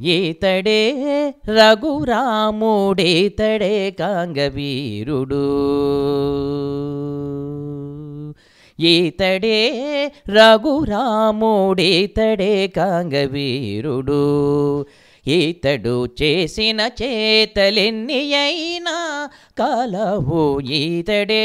ఈతడే రఘురాముడీతడే కాంగవీరుడు ఈతడే రఘురాముడీతడే కాంగవీరుడు ఈతడు చేసిన చేతలెన్ని అయినా కలవు ఈతడే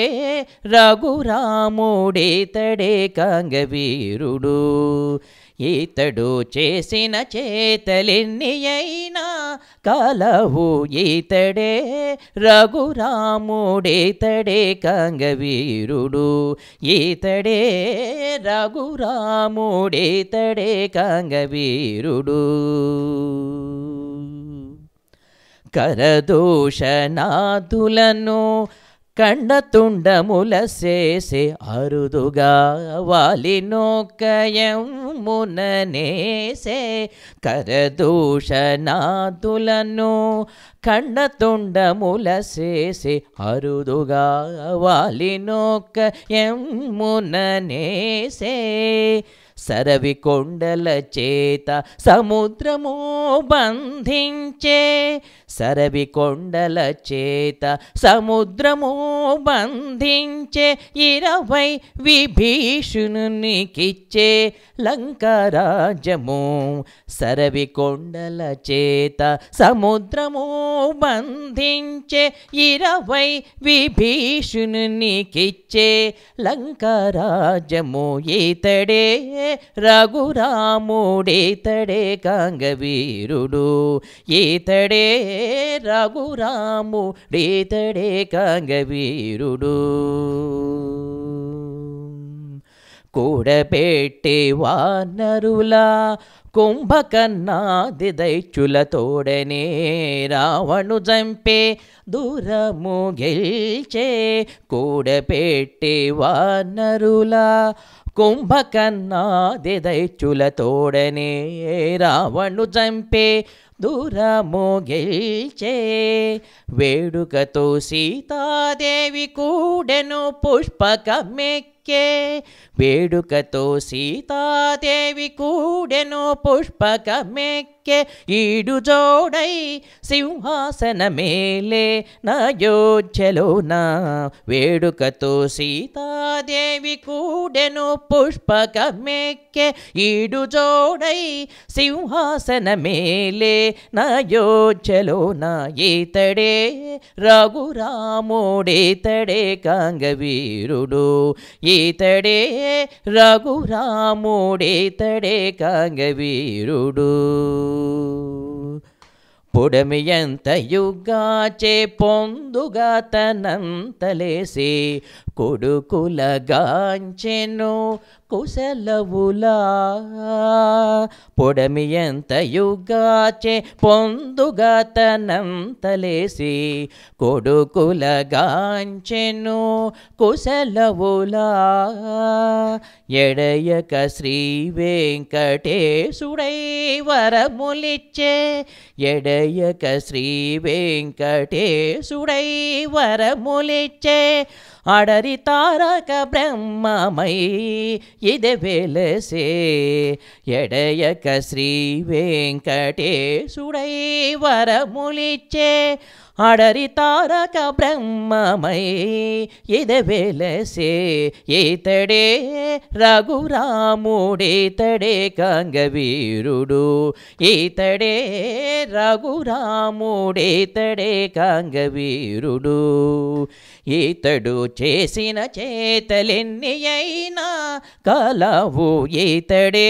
రఘురాముడీతడే కాంగవీరుడు ఈతడు చేసిన చేతలెన్ని అయినా కలవు ఈతడే రఘురాముడీతడే కాంగవీరుడు ఈతడే రఘురాముడీతడే కాంగవీరుడు కరదూషణాదులను కండతుండముల చేసే అరుదుగా వాలినోకయముననేసే కరదూషణాదులను కండతుండముల చేసే అరుదుగా వాలినోకయముననేసే సరవి కొండల చేత సముద్రము బంధించే సరవి కొండల చేత సముద్రము బంధించే ఇరవై విభీషణునికిచ్చే లంకరాజము సరవి కొండల చేత సముద్రము బంధించే ఇరవై విభీషణునికిచ్చే లంకరాజము ఈతడే రఘురాముడీతడే కాంగవీరుడు ఈతడే రఘురాముడీతడే కాంగవీరుడు కూడబెట్టి వానరులా కుంభకన్నాది దైత్యులతోడనే రావణు చంపే దూరము గెల్చే కూడబెట్టి వానరులా కుంభకన్నాది దైత్యులతోడనే రావణు చంపే దూరము గెల్చే వేడుకతో సీతాదేవి కూడెను పుష్పకమెక్కే వేడుకతో సీతాదేవి కూడెను పుష్పకమెక్కే ఈడు జోడై సింహాసన మేలే నయోధ్యలోన వేడుకతో సీతాదేవి కూడెను పుష్పకమెక్కే ఈడు జోడై సింహాసన మేలే నయోధ్యలోన ఈతడే రఘురాముడీతడే కాంగవీరుడు ఈతడే రఘురాముడీతడే కాంగవీరుడు పొడమి ఎంత యుగాచే పొందుగా తనంతలేసి కొడుకులగాంచెను కుశలవులా పొడమి ఎంత యుగాచే పొందుగా తనంతలేసి కొడుకులగాంచెను కుశలవులా ఎడయక శ్రీ వెంకటేశుడై వరములిచ్చే ఎడయక శ్రీ వెంకటేశుడై వరములిచ్చే అడరి తారక బ్రహ్మమై ఇది వెలసే ఎడయక శ్రీ వెంకటేశుడై వరములిచ్చే అడరి తారక బ్రహ్మమై ఇది వెలసే ఈతడే రఘురాముడీతడే కాంగవీరుడు ఈతడే రఘురాముడీతడే కాంగవీరుడు ఈతడు చేసిన చేతలెన్ని అయినా కలవు ఈతడే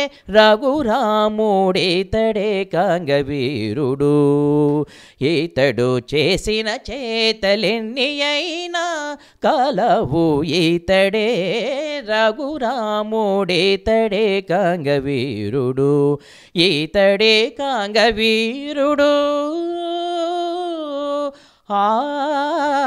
రఘురాముడీతడే కాంగవీరుడు ఈతడు చేసిన చేతలెన్ని అయినా కలవు ఈతడే రఘురాముడీతడే కాంగవీరుడు ఈతడే కాంగవీరుడు ఆ